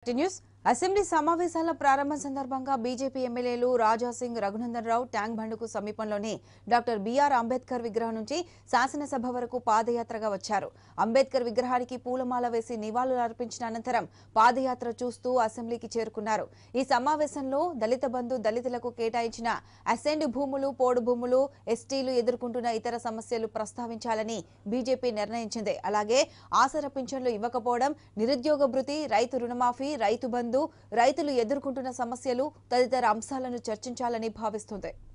news assembly సమావేశాల ప్రారంభం సందర్భంగా బీజేపీ ఎమ్మెల్యేలు రాజా సింగ్ రఘునందన్ రావు ట్యాంక్ బండుకు సమీపంలోని డాక్టర్ బిఆర్ అంబేద్కర్ విగ్రహం నుంచి శాసనసభ వరకు పాదయాత్రగా వచ్చారు అంబేద్కర్ విగ్రహానికి పూలమాల వేసి నివాళులు అర్పించిన అనంతరం పాదయాత్ర చూస్తూ అసెంబ్లీకి చేరుకున్నారు ఈ సమావేశంలో దళిత బంధు దళితులకు కేటాయించిన అసెండ్ భూములు పోడు భూములు ఎస్టీలు ఎదుర్కొంటున్న ఇతర సమస్యలు ప్రస్తావించాలని బీజేపీ నిర్ణయించింది అలాగే ఆసర పింఛన్లు ఇవ్వకపోవడం నిరుద్యోగ భృతి రైతు రుణమాఫీ రైతు బంధు రైతులు ఎదుర్కొంటున్న సమస్యలు తదితర అంశాలను చర్చించాలని భావిస్తుంది